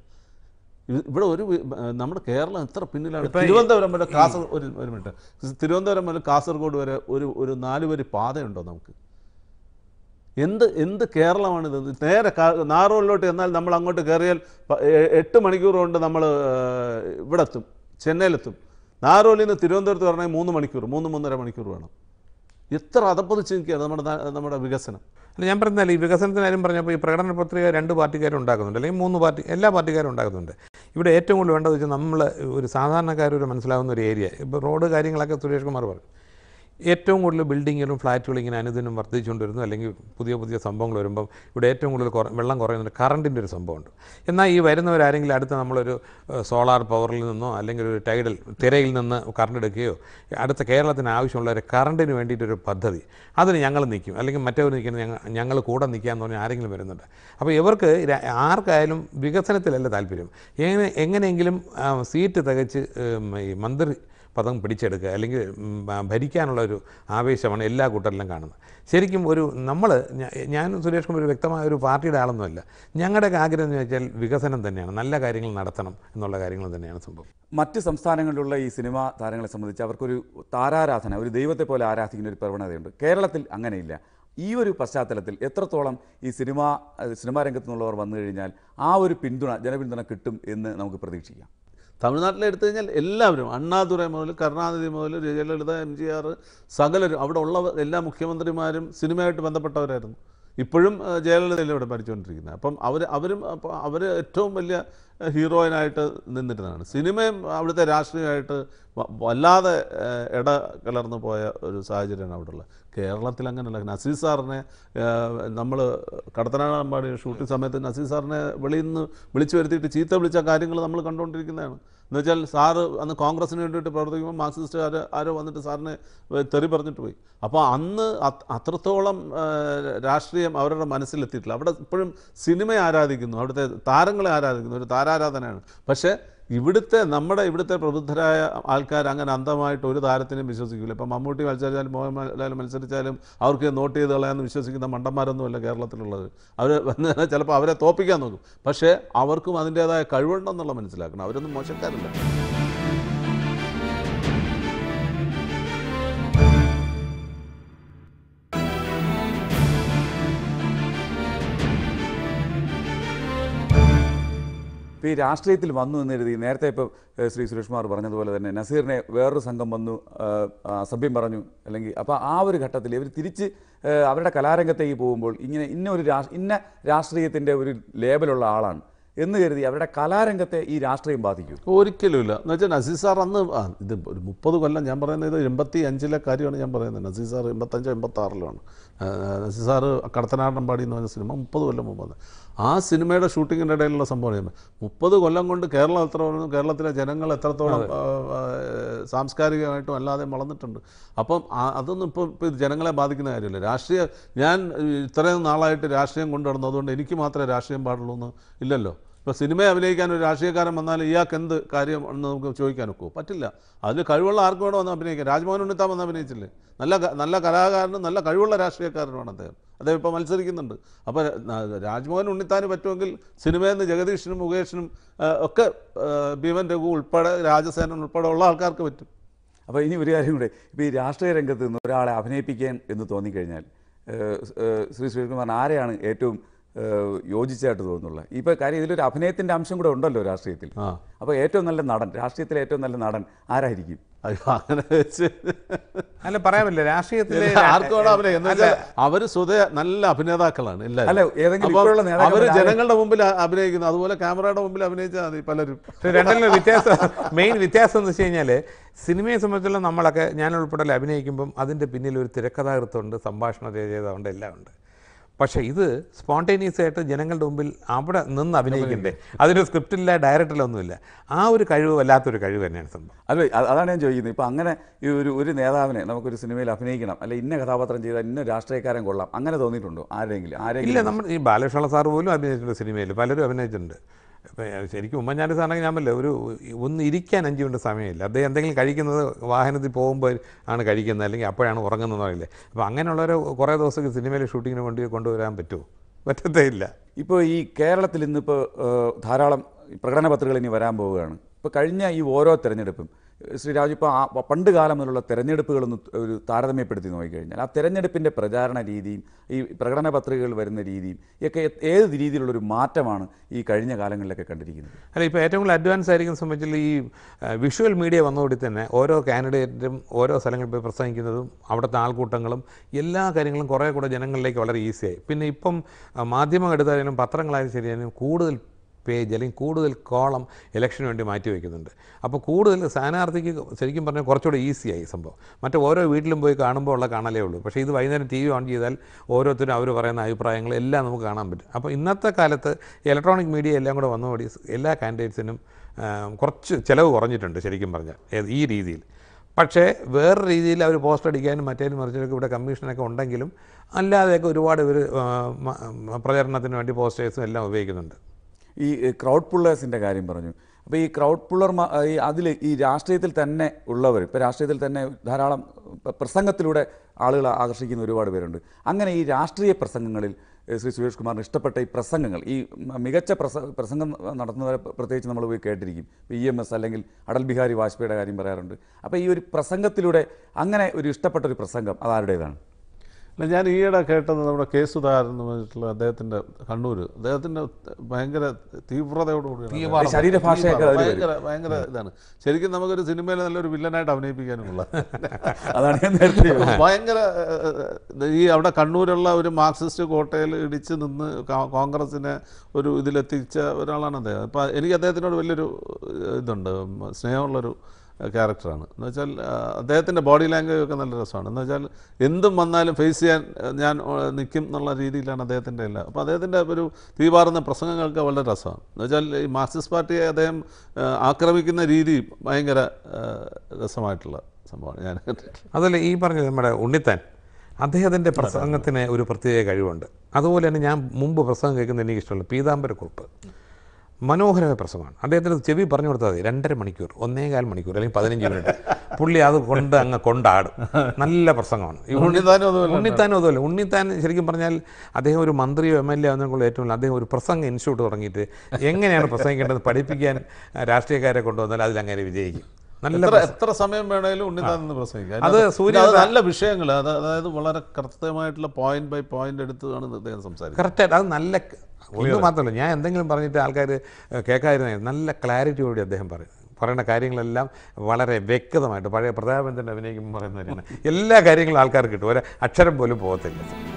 ഇത് ഇവിടെ ഒരു വി- ആ, നമ്മുടെ കേരളം എത്ര പിന്നിലാണ് തിരുവനന്തപുരം വരെ കാസർഗോഡ് ഒരു ഒരു മിനിറ്റ് തിരുവനന്തപുരം മുതൽ കാസർഗോഡ് വരെ ഒരു ഒരു നാല് വരി പാതയുണ്ടോ നമുക്ക് എന്ത് എന്ത് കേരളമാണിത് നേരെ കാ- നാറോളിലോട്ട് എന്നാൽ നമ്മൾ അങ്ങോട്ട് കയറിയാൽ പ- എ- എട്ട് മണിക്കൂർ കൊണ്ട് നമ്മൾ ഇവിടെ എത്തും ചെന്നൈയിലെത്തും നാറോലിൽ നിന്ന് തിരുവനന്തപുരത്ത് പറഞ്ഞാൽ മൂന്ന് മണിക്കൂർ മൂന്ന് മൂന്നര മണിക്കൂർ വേണം എത്ര അതപ്പതിച്ച് നിൽക്കുകയാണ് നമ്മുടെ നാ- നമ്മുടെ വികസനം അല്ല ഞാൻ പറഞ്ഞാൽ ഈ വികസനത്തിന് കാര്യം പറഞ്ഞപ്പോൾ ഈ പ്രകടന പത്രിക രണ്ട് പാർട്ടിക്കാരും ഉണ്ടാക്കുന്നുണ്ട് അല്ലെങ്കിൽ മൂന്ന് പാർട്ടി എല്ലാ പാർട്ടിക്കാരും ഉണ്ടാക്കുന്നുണ്ട് ഇവിടെ ഏറ്റവും കൂടുതൽ വേണ്ടത് വെച്ചാൽ നമ്മൾ ഒരു സാധാരണക്കാരൊരു മനസ്സിലാവുന്ന ഒരു ഏരിയ ഇപ്പോൾ റോഡ് കാര്യങ്ങളൊക്കെ സുരേഷ് കുമാർ പറഞ്ഞു ഏറ്റവും കൂടുതൽ ബിൽഡിങ്ങുകളും ഫ്ലാറ്റുകളും ഇങ്ങനെ അനുദിനം വർദ്ധിച്ചുകൊണ്ടിരുന്നു അല്ലെങ്കിൽ പുതിയ പുതിയ സംഭവങ്ങൾ വരുമ്പം ഇവിടെ ഏറ്റവും കൂടുതൽ കുറ വെള്ളം കുറയുന്ന കറണ്ടിൻ്റെ ഒരു സംഭവമുണ്ട് എന്നാൽ ഈ വരുന്നവരാരെങ്കിലും അടുത്ത് നമ്മളൊരു സോളാർ പവറിൽ നിന്നോ അല്ലെങ്കിൽ ഒരു ടൈഡൽ തിരയിൽ നിന്ന് കറണ്ട് എടുക്കുകയോ അടുത്ത കേരളത്തിന് ആവശ്യമുള്ള ഒരു കറണ്ടിന് വേണ്ടിയിട്ടൊരു പദ്ധതി അതിന് ഞങ്ങൾ നിൽക്കും അല്ലെങ്കിൽ മറ്റവർ നിൽക്കുന്ന ഞങ്ങൾ ഞങ്ങൾ കൂടെ നിൽക്കാമെന്ന് പറഞ്ഞാൽ ആരെങ്കിലും വരുന്നുണ്ട് അപ്പോൾ ഇവർക്ക് ര- ആർക്കായാലും വികസനത്തിലല്ല താല്പര്യം എങ്ങനെ എങ്ങനെയെങ്കിലും ആ, സീറ്റ് തികച്ച് ഉം, ഈ മന്ത്രി പദം പിടിച്ചെടുക്കുക അല്ലെങ്കിൽ ഉം, ഭ- ഭരിക്കാനുള്ള ഒരു ആവേശമാണ് എല്ലാ കൂട്ടരിലും കാണുന്നത് ശരിക്കും ഒരു നമ്മൾ ഞാൻ സുരേഷ് കുമാർ ഒരു വ്യക്തമായ ഒരു പാർട്ടിയുടെ ആളൊന്നുമല്ല ഞങ്ങളുടെയൊക്കെ ആഗ്രഹം എന്ന് വെച്ചാൽ വികസനം തന്നെയാണ് നല്ല കാര്യങ്ങൾ നടത്തണം എന്നുള്ള കാര്യങ്ങൾ തന്നെയാണ് സംഭവം മറ്റ് സംസ്ഥാനങ്ങളിലുള്ള ഈ സിനിമാ താരങ്ങളെ സംബന്ധിച്ച് അവർക്കൊരു താരാരാധന ഒരു ദൈവത്തെ പോലെ ആരാധിക്കുന്ന ഒരു പ്രവണതയുണ്ട് കേരളത്തിൽ അങ്ങനെയില്ല ഈ ഒരു പശ്ചാത്തലത്തിൽ എത്രത്തോളം ഈ സിനിമാ അഹ് സിനിമാ രംഗത്തു നിന്നുള്ളവർ വന്നു കഴിഞ്ഞാൽ ആ ഒരു പിന്തുണ ജനപിന്തുണ കിട്ടും എന്ന് നമുക്ക് പ്രതീക്ഷിക്കാം തമിഴ്നാട്ടിലെ എടുത്തു കഴിഞ്ഞാൽ എല്ലാവരും അണ്ണാദുരൈ മുതൽ കരുണാനിധി മുതൽ ജയലളിത എം ജി ആർ സകലരും അവിടെ ഉള്ള എല്ലാ മുഖ്യമന്ത്രിമാരും സിനിമയായിട്ട് ബന്ധപ്പെട്ടവരായിരുന്നു ഇപ്പോഴും ആ, ജയലളിതയല്ലേ ഇവിടെ ഭരിച്ചുകൊണ്ടിരിക്കുന്നത് അപ്പം അവർ അവരും അപ്പോൾ അവർ ഏറ്റവും വലിയ ഹീറോയിനായിട്ട് നിന്നിരുന്നതാണ് സിനിമയും അവിടുത്തെ രാഷ്ട്രീയമായിട്ട് വ- വല്ലാതെ ആ, ഇട കലർന്നു പോയ ഒരു സാഹചര്യമാണ് അവിടെ ഉള്ളത് കേരളത്തിൽ അങ്ങനെയല്ല നസീർ സാറിനെ നമ്മൾ കടത്തനാടമ്പാടി ഷൂട്ടിംഗ് സമയത്ത് നസീർ സാറിനെ വെളിയിൽ നിന്ന് വിളിച്ചു വരുത്തിയിട്ട് ചീത്ത വിളിച്ച കാര്യങ്ങൾ നമ്മൾ കണ്ടുകൊണ്ടിരിക്കുന്നതാണ് എന്ന് വെച്ചാൽ സാറ് അന്ന് കോൺഗ്രസിന് വേണ്ടിയിട്ട് പ്രവർത്തിക്കുമ്പോൾ മാർക്സിസ്റ്റ് ആരോ ആരോ വന്നിട്ട് സാറിനെ തെറി പറഞ്ഞിട്ട് പോയി അപ്പോൾ അന്ന് അത്- അത്രത്തോളം ആ, രാഷ്ട്രീയം അവരുടെ മനസ്സിലെത്തിയിട്ടില്ല അവിടെ ഇപ്പോഴും സിനിമയെ ആരാധിക്കുന്നു അവിടുത്തെ താരങ്ങളെ ആരാധിക്കുന്നു ഒരു താരാരാധനയാണ് പക്ഷേ ഇവിടുത്തെ നമ്മുടെ ഇവിടുത്തെ പ്രബുദ്ധരായ ആൾക്കാർ അങ്ങനെ അന്ധമായിട്ട് ഒരു താരത്തിനും വിശ്വസിക്കില്ല ഇപ്പം മമ്മൂട്ടി മത്സരിച്ചാലും മോഹൻലാൽ മത്സരിച്ചാലും അവർക്ക് നോട്ട് ചെയ്ത് കളയാമെന്ന് വിശ്വസിക്കുന്ന മണ്ടന്മാരൊന്നുമല്ല കേരളത്തിലുള്ളത് അവർ വന്ന് ചിലപ്പോൾ അവരെ തോപ്പിക്കാൻ നോക്കും പക്ഷേ അവർക്കും അതിൻ്റേതായ കഴിവുണ്ടെന്നുള്ള മനസ്സിലാക്കണം അവരൊന്നും മോശക്കാരല്ല ഇപ്പോൾ ഈ രാഷ്ട്രീയത്തിൽ വന്നു എന്ന് എഴുതി നേരത്തെ ഇപ്പോൾ ഏഹ്, ശ്രീ സുരേഷ് കുമാർ പറഞ്ഞതുപോലെ തന്നെ നസീറിനെ വേറൊരു സംഘം വന്നു ആഹ്, അസഭ്യം പറഞ്ഞു അല്ലെങ്കിൽ അപ്പോൾ ആ ഒരു ഘട്ടത്തിൽ ഇവർ തിരിച്ച് ഏഹ്, അവരുടെ കലാരംഗത്തേക്ക് പോകുമ്പോൾ ഇങ്ങനെ ഇന്ന ഒരു രാ ഇന്ന രാഷ്ട്രീയത്തിൻ്റെ ഒരു ലേബലുള്ള ആളാണ് എന്ന് കരുതി അവരുടെ കലാരംഗത്തെ ഈ രാഷ്ട്രീയം ബാധിക്കും ഒരിക്കലുമില്ല എന്ന് വെച്ചാൽ നസീർ സാർ അന്ന് ആ, ഇത് ഒരു മുപ്പത് കൊല്ലം ഞാൻ പറയുന്നത് ഇത് എൺപത്തി അഞ്ചിലെ കാര്യമാണ് ഞാൻ പറയുന്നത് നസീർ സാർ എൺപത്തഞ്ചോ എൺപത്താറിലാണ് നസീർ സാറ് കടത്തനാടൻ പാടി എന്ന് പറഞ്ഞ സിനിമ മുപ്പത് കൊല്ലം മുമ്പ് വന്നത് ആ സിനിമയുടെ ഷൂട്ടിങ്ങിൻ്റെ ഇടയിലുള്ള സംഭവം ഞാൻ മുപ്പത് കൊല്ലം കൊണ്ട് കേരളം എത്ര വളർന്നു, കേരളത്തിലെ ജനങ്ങൾ എത്രത്തോളം ആ, ആ, സാംസ്കാരികമായിട്ടും അല്ലാതെ വളർന്നിട്ടുണ്ട് അപ്പം ആ- അതൊന്നും ഇപ്പോൾ ഇപ്പോൾ ഇത് ജനങ്ങളെ ബാധിക്കുന്ന കാര്യമില്ല രാഷ്ട്രീയ ഞാൻ ഇത്രയും നാളായിട്ട് രാഷ്ട്രീയം കൊണ്ടുവന്നു അതുകൊണ്ട് എനിക്ക് മാത്രമേ രാഷ്ട്രീയം പാടുള്ളൂ എന്ന് ഇല്ലല്ലോ ഇപ്പോൾ സിനിമയെ അഭിനയിക്കാൻ ഒരു രാഷ്ട്രീയക്കാരൻ വന്നാൽ ഇയാൾക്ക് എന്ത് കാര്യം എന്ന് നമുക്ക് ചോദിക്കാൻ ഒക്കുമോ പറ്റില്ല അതിൽ കഴിവുള്ള ആർക്ക് വേണോ വന്ന് അഭിനയിക്കാം രാജ്മോഹൻ ഉണ്ണിത്താൻ വന്ന് അഭിനയിച്ചില്ലേ നല്ല ക- നല്ല കലാകാരനും നല്ല കഴിവുള്ള രാഷ്ട്രീയക്കാരനുമാണ് അദ്ദേഹം അദ്ദേഹം ഇപ്പോൾ മത്സരിക്കുന്നുണ്ട് അപ്പോൾ രാജ്മോഹൻ ഉണ്ണിത്താന് പറ്റുമെങ്കിൽ സിനിമയിൽ നിന്ന് ജഗദീഷിനും മുകേഷിനും ആ, ഒക്കെ ആ, ഭീമൻ രഘു ഉൾപ്പെടെ രാജസേനൻ ഉൾപ്പെടെ ഉള്ള ആൾക്കാർക്ക് പറ്റും അപ്പോൾ ഇനി ഒരു കാര്യം കൂടെ ഇപ്പോൾ ഈ രാഷ്ട്രീയ രംഗത്ത് നിന്ന് ഒരാളെ അഭിനയിപ്പിക്കാൻ എന്ന് തോന്നിക്കഴിഞ്ഞാൽ ഏഹ്, ഏഹ്, ശ്രീ ശ്രീകുമാർ ആരെയാണ് ഏറ്റവും ഏഹ്, യോജിച്ചതായിട്ട് തോന്നുന്നുള്ളത് ഇപ്പോൾ കാര്യം ഇതിലൊരു അഭിനയത്തിൻ്റെ അംശം കൂടെ ഉണ്ടല്ലോ രാഷ്ട്രീയത്തിൽ ആ അപ്പോൾ ഏറ്റവും നല്ല നടൻ രാഷ്ട്രീയത്തിലെ ഏറ്റവും നല്ല നടൻ ആരായിരിക്കും അയ്യോ അങ്ങനെ വെച്ച് അല്ല പറയാൻ പറ്റില്ല രാഷ്ട്രീയത്തിലെ ആർക്ക് വേണം അഭിനയം എന്ന് വെച്ചാൽ അവർ സ്വതേ നല്ല അഭിനേതാക്കളാണ് എല്ലാവരും അല്ല ഏതെങ്കിലും അപ്പം ഇപ്പോഴുള്ള നേതാക്കൾ അവര് ആരെ- ജനങ്ങളുടെ മുമ്പിൽ അ- അഭിനയിക്കുന്നു അതുപോലെ ക്യാമറയുടെ മുമ്പിൽ അഭിനയിച്ചാൽ മതി പലരും പക്ഷേ രണ്ടിലും വ്യത്യാസം മെയിൻ വ്യത്യാസം എന്ന് വെച്ച് കഴിഞ്ഞാൽ സിനിമയെ സംബന്ധിച്ചുള്ള നമ്മളൊക്കെ ഞാൻ ഉൾപ്പെടെ അഭിനയിക്കുമ്പം അതിൻ്റെ പിന്നിൽ ഒരു തിരക്കഥാകൃത്തുണ്ട് സംഭാഷണ രചയിതാവുണ്ട് എല്ലാം ഉണ്ട് പക്ഷേ ഇത് സ്പോണ്ടേനിയസ് ആയിട്ട് ജനങ്ങളുടെ മുമ്പിൽ അവിടെ നിന്ന് അഭിനയിക്കണ്ടേ അതിന് സ്ക്രിപ്റ്റില്ല ഡയറക്റ്റില്ല ഒന്നുമില്ല ആ ഒരു കഴിവ് വല്ലാത്തൊരു കഴിവ് തന്നെയാണ് സംഭവം അല്ല അ- അതാണ് ഞാൻ ചോദിക്കുന്നത് ഇപ്പോൾ അങ്ങനെ ഈ ഒരു ഒരു നേതാവിനെ നമുക്കൊരു സിനിമയിൽ അഭിനയിക്കണം അല്ലെ ഇന്ന കഥാപാത്രം ചെയ്താൽ ഇന്ന രാഷ്ട്രീയക്കാരൻ കൊള്ളാം അങ്ങനെ തോന്നിയിട്ടുണ്ടോ ആരെങ്കിലും ഇല്ല ആരെങ്കിലും നമ്മൾ ഈ ബാലകൃഷ്ണ സാർ പോലും അഭിനയിച്ചിട്ടുണ്ട് സിനിമയിൽ പലരും അഭിനയിച്ചിട്ടുണ്ട് ഇപ്പം ശരിക്കും ഉമ്മൻചാണ്ടി സാറിനെങ്കിൽ ഞാൻ പറയില്ല ഒരു ഒന്ന് ഇരിക്കാൻ അഞ്ച് മിനിറ്റ് സമയമില്ല അദ്ദേഹം എന്തെങ്കിലും കഴിക്കുന്നത് വാഹനത്തിൽ പോകുമ്പോൾ ആണ് കഴിക്കുന്നത് അല്ലെങ്കിൽ അപ്പോഴാണ് ഉറങ്ങുന്നതെന്ന് പറയില്ലേ അപ്പോൾ അങ്ങനെയുള്ളവരെ കുറേ ദിവസം സിനിമയിൽ ഷൂട്ടിങ്ങിന് വേണ്ടി കൊണ്ടുവരാൻ പറ്റുമോ പറ്റത്തേ ഇല്ല ഇപ്പോൾ ഈ കേരളത്തിൽ ഇന്നിപ്പോൾ ഏഹ്, ധാരാളം പ്രകടന പത്രികകൾ ഇനി വരാൻ പോവുകയാണ് ഇപ്പോൾ കഴിഞ്ഞ ഈ ഓരോ തെരഞ്ഞെടുപ്പും ശ്രീ രാജു ഇപ്പോൾ ആ പണ്ട് കാലം മുതലുള്ള തെരഞ്ഞെടുപ്പുകളൊന്ന് ഒരു താരതമ്യപ്പെടുത്തി നോക്കിക്കഴിഞ്ഞാൽ ആ തെരഞ്ഞെടുപ്പിൻ്റെ പ്രചാരണ രീതിയും ഈ പ്രകടന പത്രികകൾ വരുന്ന രീതിയും ഒക്കെ ഏത് രീതിയിലുള്ളൊരു മാറ്റമാണ് ഈ കഴിഞ്ഞ കാലങ്ങളിലൊക്കെ കണ്ടിരിക്കുന്നത് അല്ല ഇപ്പോൾ ഏറ്റവും കൂടുതൽ അഡ്വാൻസ് ആയിരിക്കുന്ന സംബന്ധിച്ചുള്ള ഈ വിഷ്വൽ മീഡിയ വന്നതോടെ തന്നെ ഓരോ കാൻഡിഡേറ്റും ഓരോ സ്ഥലങ്ങളിൽ പോയി പ്രസംഗിക്കുന്നതും അവിടുത്തെ ആൾക്കൂട്ടങ്ങളും എല്ലാ കാര്യങ്ങളും കുറേ കൂടെ ജനങ്ങളിലേക്ക് വളരെ ഈസിയായി പിന്നെ ഇപ്പം ആ, മാധ്യമം എടുത്താലും പത്രങ്ങളായാലും ശരിയായാലും കൂടുതൽ പേജ് അല്ലെങ്കിൽ കൂടുതൽ കോളം ഇലക്ഷന് വേണ്ടി മാറ്റി വയ്ക്കുന്നുണ്ട് അപ്പോൾ കൂടുതൽ സ്ഥാനാർത്ഥിക്ക് ശരിക്കും പറഞ്ഞാൽ കുറച്ചുകൂടെ ഈസിയായി സംഭവം മറ്റേ ഓരോ വീട്ടിലും പോയി കാണുമ്പോൾ ഉള്ള കാണലേ ഉള്ളൂ പക്ഷേ ഇത് വൈകുന്നേരം ടി വി ഓൺ ചെയ്താൽ ഓരോരുത്തരും അവർ പറയുന്ന അഭിപ്രായങ്ങൾ എല്ലാം നമുക്ക് കാണാൻ പറ്റും അപ്പോൾ ഇന്നത്തെ കാലത്ത് ഇലക്ട്രോണിക് മീഡിയ എല്ലാം കൂടെ വന്നതോടെ എല്ലാ കാൻഡിഡേറ്റ്സിനും കുറച്ച് ചിലവ് കുറഞ്ഞിട്ടുണ്ട് ശരിക്കും പറഞ്ഞാൽ ഏത് ഈ രീതിയിൽ പക്ഷേ വേറെ രീതിയിൽ അവർ പോസ്റ്റർ അടിക്കാനും മറ്റേനും മറിച്ചൊക്കെ ഇവിടെ കമ്മീഷനൊക്കെ ഉണ്ടെങ്കിലും അല്ലാതെയൊക്കെ ഒരുപാട് ഇവർ പ്രചരണത്തിന് വേണ്ടി പോസ്റ്റേഴ്സും എല്ലാം ഉപയോഗിക്കുന്നുണ്ട് ഈ ക്രൗഡ് പുള്ളേഴ്സിൻ്റെ കാര്യം പറഞ്ഞു അപ്പോൾ ഈ ക്രൗഡ് പുള്ളർ ഈ അതിൽ ഈ രാഷ്ട്രീയത്തിൽ തന്നെ ഉള്ളവർ ഇപ്പോൾ രാഷ്ട്രീയത്തിൽ തന്നെ ധാരാളം പ- പ്രസംഗത്തിലൂടെ ആളുകൾ ആകർഷിക്കുന്ന ഒരുപാട് പേരുണ്ട് അങ്ങനെ ഈ രാഷ്ട്രീയ പ്രസംഗങ്ങളിൽ ഏഹ്, ശ്രീ സുരേഷ് കുമാറിന് ഇഷ്ടപ്പെട്ട ഈ പ്രസംഗങ്ങൾ ഈ മ- മികച്ച പ്രസ പ്രസംഗം നടത്തുന്നവരെ പ്ര- പ്രത്യേകിച്ച് നമ്മൾ പോയി കേട്ടിരിക്കും ഇ എം എസ് അല്ലെങ്കിൽ അടൽ ബിഹാരി വാജ്പേയിയുടെ കാര്യം പറയാറുണ്ട് അപ്പോൾ ഈ ഒരു പ്രസംഗത്തിലൂടെ അങ്ങനെ ഒരു ഇഷ്ടപ്പെട്ട ഒരു പ്രസംഗം അതാരുടേതാണ് അല്ല ഞാൻ ഈയിടെ കേട്ടത് നമ്മുടെ കെ സുധാകരൻ എന്ന് പറഞ്ഞിട്ടുള്ള അദ്ദേഹത്തിൻ്റെ കണ്ണൂർ അദ്ദേഹത്തിൻ്റെ ഭയങ്കര തീവ്രതയോടുകൂടിയാണ് തീവ്രത. ശരീരഭാഷയൊക്കെ അതിൽ വരും. ഭയങ്കര ഭയങ്കര ഇതാണ് ശരിക്കും നമുക്കൊരു സിനിമയിൽ നല്ലൊരു വില്ലനായിട്ട് അഭിനയിപ്പിക്കാനുമുള്ള അതാണ് ഞാൻ നേരത്തെ ചോദിച്ചത്. ഭയങ്കര ഏഹ്, ഈ അവിടെ കണ്ണൂരുള്ള ഒരു മാർക്സിസ്റ്റ് കോട്ടയിൽ ഇടിച്ച് നിന്ന് കാ- കോൺഗ്രസിനെ ഒരു ഇതിലെത്തിച്ച ഒരാളാണ് അദ്ദേഹം അപ്പം എനിക്ക് അദ്ദേഹത്തിനോട് വലിയൊരു ഏഹ്, ഇതുണ്ട് ഉം, സ്നേഹമുള്ളൊരു ക്യാരക്ടറാണ് എന്ന് വെച്ചാൽ അദ്ദേഹത്തിൻ്റെ ബോഡി ലാംഗ്വേജ് ഒക്കെ നല്ല രസമാണ് എന്ന് വെച്ചാൽ എന്തും വന്നാലും ഫേസ് ചെയ്യാൻ ഏഹ്, ഞാൻ ഏഹ്, നിൽക്കും എന്നുള്ള രീതിയിലാണ് അദ്ദേഹത്തിൻ്റെ എല്ലാം അപ്പോൾ അദ്ദേഹത്തിൻ്റെ ഒരു തീവാറുന്ന പ്രസംഗങ്ങൾക്ക് വളരെ രസമാണ് എന്ന് വെച്ചാൽ ഈ മാർക്സിസ്റ്റ് പാർട്ടിയെ അദ്ദേഹം ഏഹ്, ആക്രമിക്കുന്ന രീതി ഭയങ്കര ഏഹ്, രസമായിട്ടുള്ള സംഭവമാണ് ഞാൻ കണ്ടിട്ടുള്ളത് അതല്ല ഈ പറഞ്ഞ നമ്മുടെ ഉണ്ണിത്താൻ അദ്ദേഹത്തിൻ്റെ പ്രസംഗത്തിന് ഒരു പ്രത്യേക കഴിവുണ്ട് അതുപോലെ തന്നെ ഞാൻ മുമ്പ് പ്രസംഗം കേൾക്കുന്നത് എനിക്ക് ഇഷ്ടമുള്ള പീതാംബരക്കുറിപ്പ് മനോഹരമായ പ്രസംഗമാണ് അദ്ദേഹത്തിന് ചെവി പറഞ്ഞു കൊടുത്താൽ മതി രണ്ടര മണിക്കൂർ ഒന്നേകാൽ മണിക്കൂർ അല്ലെങ്കിൽ പതിനഞ്ച് മിനിറ്റ് പുള്ളി അത് കൊണ്ട് അങ്ങ് കൊണ്ടാടും നല്ല പ്രസംഗമാണ് ഈ ഉണ്ണി- ഉണ്ണിത്താനും അതുപോലെ ഉണ്ണിത്താനും അതുപോലെ ഉണ്ണിത്താൻ ശരിക്കും പറഞ്ഞാൽ അദ്ദേഹം ഒരു മന്ത്രിയോ എം എൽ എ ആവുന്നതിനുള്ള ഏറ്റവും കൂടുതൽ അദ്ദേഹം ഒരു പ്രസംഗ ഇൻസ്റ്റിറ്റ്യൂട്ട് തുടങ്ങിയിട്ട് എങ്ങനെയാണ് പ്രസംഗിക്കേണ്ടത് പഠിപ്പിക്കാൻ ആ, രാഷ്ട്രീയക്കാരെ കൊണ്ടുവന്നാൽ അതിൽ അങ്ങനെ വിജയിക്കും നല്ല എത്ര എത്ര സമയം വേണേലും ഉണ്ണിത്താൻ നിന്ന് പ്രസംഗിക്കാം അത് അതിനകത്ത് സൂര്യ- അത് നല്ല വിഷയങ്ങൾ അത് അതായത് വളരെ കൃത്യമായിട്ടുള്ള പോയിന്റ് ബൈ പോയിന്റ് എടുത്താണ് അദ്ദേഹം സംസാരിക്കുന്നത് കറക്റ്റായിട്ട് അത് നല്ല ഒന്ന് മാത്രമല്ല ഞാൻ എന്തെങ്കിലും പറഞ്ഞിട്ട് ആൾക്കാർ കേൾക്കാതിരുന്ന നല്ല ക്ലാരിറ്റിയോടെ അദ്ദേഹം പറയും പറയുന്ന കാര്യങ്ങളെല്ലാം വളരെ വ്യക്തമായിട്ട് പഴയ പ്രതാപേന്ദ്രൻ അഭിനയിക്കുമ്പോൾ പറയുന്ന കാര്യമാണ് എല്ലാ കാര്യങ്ങളും ആൾക്കാർക്ക് കിട്ടും ഒരു അക്ഷരം പോലും പോകത്തില്ല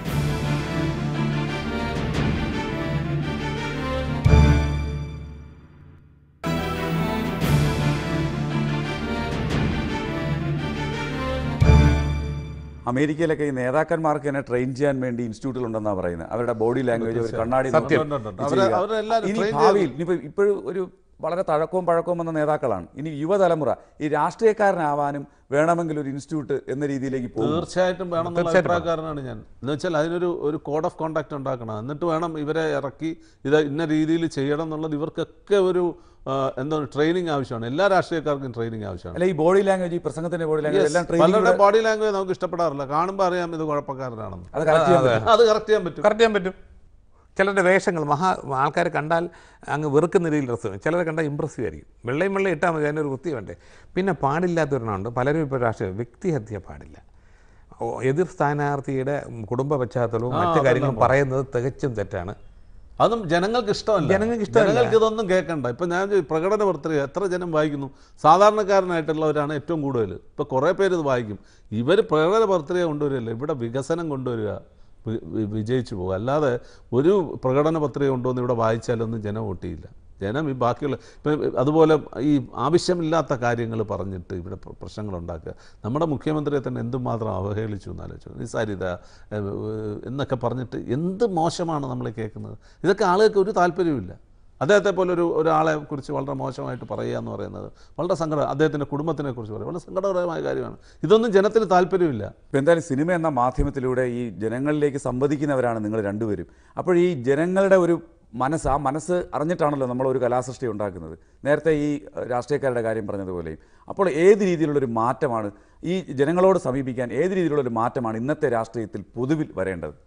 അമേരിക്കയിലൊക്കെ ഈ നേതാക്കന്മാർക്ക് തന്നെ ട്രെയിൻ ചെയ്യാൻ വേണ്ടി ഇൻസ്റ്റിറ്റ്യൂട്ടുകൾ ഉണ്ടെന്നാണ് പറയുന്നത് അവരുടെ ബോഡി ലാംഗ്വേജ് അവർ കണ്ണാടി നോക്കി ഉണ്ട്, ഉണ്ട്, ഉണ്ട്. ഇത് അവരെ- ചെയ്യുക. അവരെല്ലാവരും ഇനി train ഭാവിയിൽ ഇനിയിപ്പോൾ ഇപ്പോഴും ഒരു വളരെ തഴക്കവും പഴക്കവും വന്ന നേതാക്കളാണ് ഇനി യുവതലമുറ ഈ രാഷ്ട്രീയക്കാരനാവാനും വേണമെങ്കിൽ ഒരു ഇൻസ്റ്റിറ്റ്യൂട്ട് എന്ന രീതിയിലേക്ക് പോകും തീർച്ചയായിട്ടും വേണം എന്നുള്ള അഭിപ്രായക്കാരനാണ് ഞാൻ എന്ന് വെച്ചാൽ അതിനൊരു ഒരു കോഡ് ഓഫ് കോണ്ടാക്ട് ഉണ്ടാക്കണം എന്നിട്ട് വേണം ഇവരെ ഇറക്കി ഇത് ഇന്ന രീതിയിൽ ചെയ്യണം എന്നുള്ളത് ഇവർക്കൊക്കെ ഒരു ആ, എന്താണ് ട്രെയിനിങ് ആവശ്യമാണ് എല്ലാ രാഷ്ട്രീയക്കാർക്കും ട്രെയിനിങ് ആവശ്യമാണ് അല്ല ഈ ബോഡി ലാംഗ്വേജ് ഈ പ്രസംഗത്തിന്റെ ബോഡി ലാംഗ്വേജ് എല്ലാം പലരുടെ ട്രെയിനിങ് ബോഡി ലാംഗ്വേജ് നമുക്ക് ഇഷ്ടപ്പെടാറില്ല കാണുമ്പോൾ അറിയാം ഇത് കുഴപ്പക്കാരനാണെന്ന് അത് കറക്റ്റ് ചെയ്യാൻ പറ്റും. അത് കറക്റ്റ് ചെയ്യാൻ പറ്റും കറക്റ്റ് ചെയ്യാൻ പറ്റും ചിലരുടെ വേഷങ്ങൾ മഹാ ആൾക്കാരെ കണ്ടാൽ അങ്ങ് വെറുക്കുന്ന രീതിയിൽ ഡ്രസ്സ് ചിലരെ കണ്ടാൽ ഇമ്പ്രസീവ് ആയിരിക്കും വെള്ളയും വെള്ളം ഇട്ടാൽ മതി അതിനൊരു വൃത്തി വേണ്ടേ പിന്നെ പാടില്ലാത്തവരുണ്ട് പലരും ഇപ്പോൾ രാഷ്ട്രീയ വ്യക്തിഹത്യ പാടില്ല ഓ, എതിർ സ്ഥാനാർത്ഥിയുടെ കുടുംബ പശ്ചാത്തലവും മറ്റു കാര്യങ്ങളും പറയുന്നത് തികച്ചും തെറ്റാണ് അതും ജനങ്ങൾക്ക് ഇഷ്ടമല്ല ജനങ്ങൾക്ക് ഇഷ്ടമല്ല. ജനങ്ങൾക്ക് ഇതൊന്നും കേൾക്കണ്ട ഇപ്പം ഞാൻ ചോദിച്ചു, പ്രകടന പത്രിക എത്ര ജനം വായിക്കുന്നു സാധാരണക്കാരനായിട്ടുള്ളവരാണ് ഏറ്റവും കൂടുതൽ ഇപ്പോൾ കുറേ പേര് ഇത് വായിക്കും ഇവർ പ്രകടന പത്രിക കൊണ്ടുവരില്ല ഇവിടെ വികസനം കൊണ്ടുവരിക വി- വി- വിജയിച്ചു പോകുക അല്ലാതെ ഒരു പ്രകടന പത്രിക കൊണ്ടുവന്ന് ഇവിടെ വായിച്ചാലൊന്നും ജനം വോട്ട് ചെയ്യില്ല ജനം ഈ ബാക്കിയുള്ള ഇപ്പം അതുപോലെ ഈ ആവശ്യമില്ലാത്ത കാര്യങ്ങൾ പറഞ്ഞിട്ട് ഇവിടെ പ്ര- പ്രശ്നങ്ങൾ ഉണ്ടാക്കുക നമ്മുടെ മുഖ്യമന്ത്രിയെ തന്നെ എന്തുമാത്രം അവഹേളിച്ചു എന്നാലോചിച്ചു നിസാരിത ഏഹ്, ഏഹ്, എന്നൊക്കെ പറഞ്ഞിട്ട് എന്ത് മോശമാണ് നമ്മൾ കേൾക്കുന്നത് ഇതൊക്കെ ആളുകൾക്ക് ഒരു താല്പര്യവുമില്ല അദ്ദേഹത്തെ പോലെ ഒരു ഒരാളെ കുറിച്ച് വളരെ മോശമായിട്ട് പറയുക എന്ന് പറയുന്നത് വളരെ സങ്കടം അദ്ദേഹത്തിൻ്റെ കുടുംബത്തിനെ കുറിച്ച് പറയുക വളരെ സങ്കടകരമായ കാര്യമാണ് ഇതൊന്നും ജനത്തിന് താല്പര്യമില്ല ഇപ്പം എന്തായാലും സിനിമ എന്ന മാധ്യമത്തിലൂടെ ഈ ജനങ്ങളിലേക്ക് സംവദിക്കുന്നവരാണ് നിങ്ങൾ രണ്ടുപേരും അപ്പോൾ ഈ ജനങ്ങളുടെ ഒരു മനസ്സ് ആ മനസ്സ് അറിഞ്ഞിട്ടാണല്ലോ നമ്മൾ ഒരു കലാസൃഷ്ടി ഉണ്ടാക്കുന്നത് നേരത്തെ ഈ അഹ്, രാഷ്ട്രീയക്കാരുടെ കാര്യം പറഞ്ഞതുപോലെയും അപ്പോൾ ഏത് രീതിയിലുള്ളൊരു മാറ്റമാണ് ഈ ജനങ്ങളോട് സമീപിക്കാൻ ഏത് രീതിയിലുള്ളൊരു മാറ്റമാണ് ഇന്നത്തെ രാഷ്ട്രീയത്തിൽ പൊതുവിൽ വരേണ്ടത്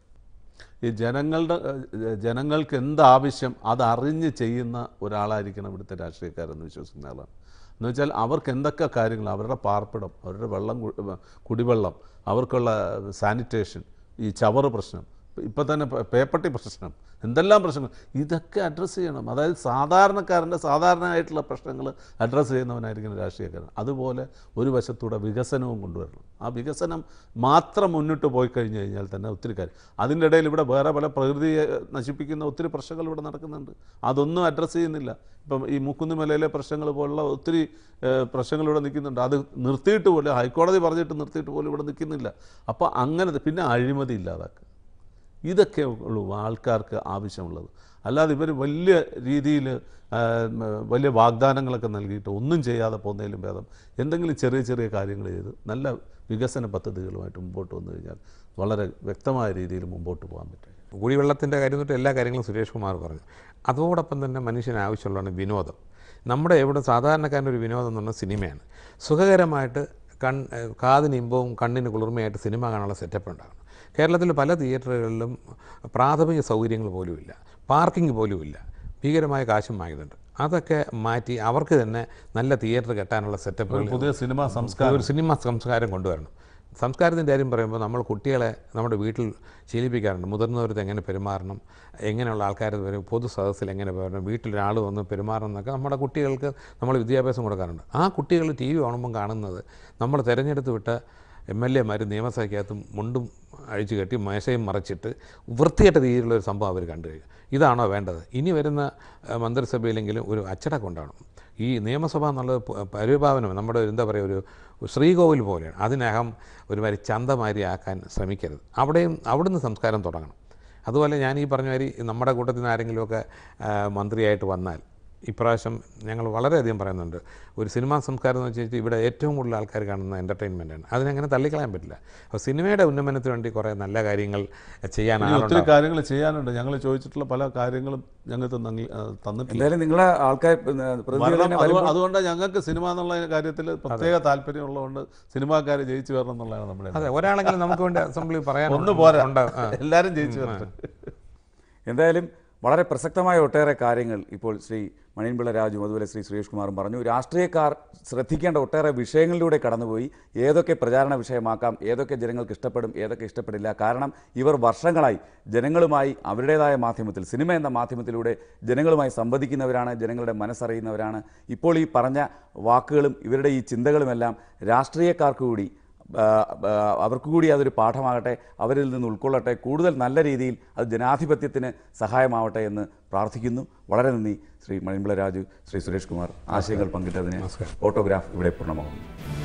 ഈ ജനങ്ങളുടെ ഏഹ്, ജനങ്ങൾക്ക് എന്ത് ആവശ്യം അത് അറിഞ്ഞ് ചെയ്യുന്ന ഒരാളായിരിക്കണം ഇവിടുത്തെ രാഷ്ട്രീയക്കാരെന്ന് വിശ്വസിക്കുന്ന ആളാണ് എന്ന് വെച്ചാൽ അവർക്ക് എന്തൊക്കെ കാര്യങ്ങൾ അവരുടെ പാർപ്പിടം അവരുടെ വെള്ളം കു- കുടിവെള്ളം അവർക്കുള്ള സാനിറ്റേഷൻ ഈ ചവറ് പ്രശ്നം ഇപ്പം തന്നെ പ- പേപ്പട്ടി പ്രശ്നം എന്തെല്ലാം പ്രശ്നങ്ങൾ ഇതൊക്കെ അഡ്രസ്സ് ചെയ്യണം അതായത് സാധാരണക്കാരൻ്റെ സാധാരണയായിട്ടുള്ള പ്രശ്നങ്ങൾ അഡ്രസ്സ് ചെയ്യുന്നവനായിരിക്കണം രാഷ്ട്രീയക്കാരൻ അതുപോലെ ഒരു വശത്തൂടെ വികസനവും കൊണ്ടുവരണം ആ വികസനം മാത്രം മുന്നിട്ട് പോയി കഴിഞ്ഞ് കഴിഞ്ഞാൽ തന്നെ ഒത്തിരി കാര്യം അതിൻ്റെ ഇടയിൽ ഇവിടെ വേറെ പല പ്രകൃതിയെ നശിപ്പിക്കുന്ന ഒത്തിരി പ്രശ്നങ്ങൾ ഇവിടെ നടക്കുന്നുണ്ട് അതൊന്നും അഡ്രസ്സ് ചെയ്യുന്നില്ല ഇപ്പം ഈ മുക്കുന്നുമലയിലെ പ്രശ്നങ്ങൾ പോലുള്ള ഒത്തിരി ഏഹ്, പ്രശ്നങ്ങൾ ഇവിടെ നിൽക്കുന്നുണ്ട് അത് നിർത്തിയിട്ട് പോലും ഹൈക്കോടതി പറഞ്ഞിട്ട് നിർത്തിയിട്ട് പോലും ഇവിടെ നിൽക്കുന്നില്ല അപ്പോൾ അങ്ങനെ പിന്നെ അഴിമതി ഇല്ലാതാക്കുക ഇതൊക്കെ ഉള്ളൂ ആൾക്കാർക്ക് ആവശ്യമുള്ളത് അല്ലാതെ ഇവർ വലിയ രീതിയിൽ വലിയ വാഗ്ദാനങ്ങളൊക്കെ നൽകിയിട്ട് ഒന്നും ചെയ്യാതെ പോകുന്നതിലും ഭേദം എന്തെങ്കിലും ചെറിയ ചെറിയ കാര്യങ്ങൾ ചെയ്ത് നല്ല വികസന പദ്ധതികളുമായിട്ട് മുമ്പോട്ട് വന്നു കഴിഞ്ഞാൽ വളരെ വ്യക്തമായ രീതിയിൽ മുമ്പോട്ട് പോകാൻ പറ്റും കുടിവെള്ളത്തിൻ്റെ കാര്യം തൊട്ട് എല്ലാ കാര്യങ്ങളും സുരേഷ് കുമാർ പറഞ്ഞു അതോടൊപ്പം തന്നെ മനുഷ്യന് ആവശ്യമുള്ളതാണ് വിനോദം നമ്മുടെ ഇവിടെ സാധാരണക്കാരൻ്റെ ഒരു വിനോദം എന്ന് പറഞ്ഞാൽ സിനിമയാണ് സുഖകരമായിട്ട് കൺ ഏഹ് കാതിന് ഇമ്പവും കണ്ണിന് കുളിർമയായിട്ട് സിനിമ കാണാനുള്ള സെറ്റപ്പ് ഉണ്ടാകണം കേരളത്തിൽ പല തിയേറ്ററുകളിലും പ്രാഥമിക സൗകര്യങ്ങൾ പോലുമില്ല പാർക്കിംഗ് പോലുമില്ല ഭീകരമായ കാശും വാങ്ങിയതുണ്ട് അതൊക്കെ മാറ്റി അവർക്ക് തന്നെ നല്ല തിയേറ്റർ കെട്ടാനുള്ള സെറ്റപ്പുകൾ പുതിയ സിനിമാ സംസ്കാരം ഒരു സിനിമ സംസ്കാരം കൊണ്ടുവരണം സംസ്കാരത്തിൻ്റെ കാര്യം പറയുമ്പോൾ നമ്മൾ കുട്ടികളെ നമ്മുടെ വീട്ടിൽ ശീലിപ്പിക്കാറുണ്ട് മുതിർന്നവരത്ത് എങ്ങനെ പെരുമാറണം എങ്ങനെയുള്ള ആൾക്കാർ വരും പൊതു സദസ്സിൽ എങ്ങനെ പെരുമാറണം വീട്ടിലൊരാൾ വന്ന് പെരുമാറണം എന്നൊക്കെ നമ്മുടെ കുട്ടികൾക്ക് നമ്മൾ വിദ്യാഭ്യാസം കൊടുക്കാറുണ്ട് ആ കുട്ടികൾ ടി വി കാണുമ്പം കാണുന്നത് നമ്മൾ തിരഞ്ഞെടുത്ത് വിട്ട എം എൽ എമാർ നിയമസഭയ്ക്കകത്ത് മുണ്ടും അഴിച്ചു കെട്ടി മേശയും മറച്ചിട്ട് വൃത്തികെട്ട രീതിയിലുള്ള ഒരു സംഭവം അവർ കണ്ടു കഴിഞ്ഞു ഇതാണോ വേണ്ടത് ഇനി വരുന്ന ആ, മന്ത്രിസഭയിലെങ്കിലും ഒരു അച്ചടക്കം ഉണ്ടാവണം ഈ നിയമസഭ എന്നുള്ളത് പ- പരിപാവനം നമ്മുടെ ഒരു എന്താ പറയുക ഒരു ശ്രീകോവിൽ പോലെയാണ് അതിനകം ഒരുമാതിരി ചന്തമാതിരി ആക്കാൻ ശ്രമിക്കരുത് അവിടെയും അവിടുന്ന് സംസ്കാരം തുടങ്ങണം അതുപോലെ ഞാൻ ഈ പറഞ്ഞ മാതിരി നമ്മുടെ കൂട്ടത്തിൽ നിന്ന് ആരെങ്കിലുമൊക്കെ ആ, മന്ത്രിയായിട്ട് വന്നാൽ ഇപ്രാവശ്യം ഞങ്ങൾ വളരെയധികം പറയുന്നുണ്ട് ഒരു സിനിമാ സംസ്കാരം എന്ന് വെച്ച് കഴിഞ്ഞാൽ ഇവിടെ ഏറ്റവും കൂടുതൽ ആൾക്കാർ കാണുന്ന എൻ്റർടൈൻമെൻറ്റാണ് അതിനങ്ങനെ തള്ളിക്കളയാൻ പറ്റില്ല അപ്പോൾ സിനിമയുടെ ഉന്നമനത്തിന് വേണ്ടി കുറേ നല്ല കാര്യങ്ങൾ ചെയ്യാൻ ഇനി ഒത്തിരി ആളുണ്ടാവും കാര്യങ്ങൾ ചെയ്യാനുണ്ട് ഞങ്ങൾ ചോദിച്ചിട്ടുള്ള പല കാര്യങ്ങളും ഞങ്ങൾക്ക് നന്ദി- ആ, തന്നിട്ടില്ല എന്തായാലും നിങ്ങളെ ആൾക്കാർ പിന്നെ, പ്രതിനിധികൾ വരണം. തന്നെ അത് വരുമ്പോൾ അതുകൊണ്ട് ഞങ്ങൾക്ക് സിനിമ എന്നുള്ള കാര്യത്തിൽ പ്രത്യേക താല്പര്യമുള്ളതുകൊണ്ട് സിനിമാക്കാർ ജയിച്ചു വരണം എന്നുള്ളതാണ് നമ്മുടെ അതെ ഒരാളെങ്കിലും നമുക്ക് വേണ്ടി അസംബ്ലി പറയാൻ ഒന്ന് പോരാ ഉണ്ട് ആ. എല്ലാവരും ജയിച്ചു വരണം എന്തായാലും വളരെ പ്രസക്തമായ ഒട്ടേറെ കാര്യങ്ങൾ ഇപ്പോൾ ശ്രീ മണിയൻപിള്ള രാജുവും അതുപോലെ ശ്രീ സുരേഷ് കുമാറും പറഞ്ഞു രാഷ്ട്രീയക്കാർ ശ്രദ്ധിക്കേണ്ട ഒട്ടേറെ വിഷയങ്ങളിലൂടെ കടന്നുപോയി ഏതൊക്കെ പ്രചാരണ വിഷയമാക്കാം ഏതൊക്കെ ജനങ്ങൾക്ക് ഇഷ്ടപ്പെടും ഏതൊക്കെ ഇഷ്ടപ്പെടില്ല കാരണം ഇവർ വർഷങ്ങളായി ജനങ്ങളുമായി അവരുടേതായ മാധ്യമത്തിൽ സിനിമ എന്ന മാധ്യമത്തിലൂടെ ജനങ്ങളുമായി സംവദിക്കുന്നവരാണ് ജനങ്ങളുടെ മനസ്സറിയുന്നവരാണ് ഇപ്പോൾ ഈ പറഞ്ഞ വാക്കുകളും ഇവരുടെ ഈ ചിന്തകളുമെല്ലാം രാഷ്ട്രീയക്കാർക്ക് കൂടി ആ, ആ, അവർക്ക് കൂടി അതൊരു പാഠമാകട്ടെ അവരിൽ നിന്ന് ഉൾക്കൊള്ളട്ടെ കൂടുതൽ നല്ല രീതിയിൽ അത് ജനാധിപത്യത്തിന് സഹായമാവട്ടെ എന്ന് പ്രാർത്ഥിക്കുന്നു വളരെ നന്ദി ശ്രീ മണിമ്പിള രാജു ശ്രീ സുരേഷ് കുമാർ ആശയങ്ങൾ പങ്കിട്ടതിന് ഓട്ടോഗ്രാഫ് ഇവിടെ പൂർണ്ണമാകുന്നു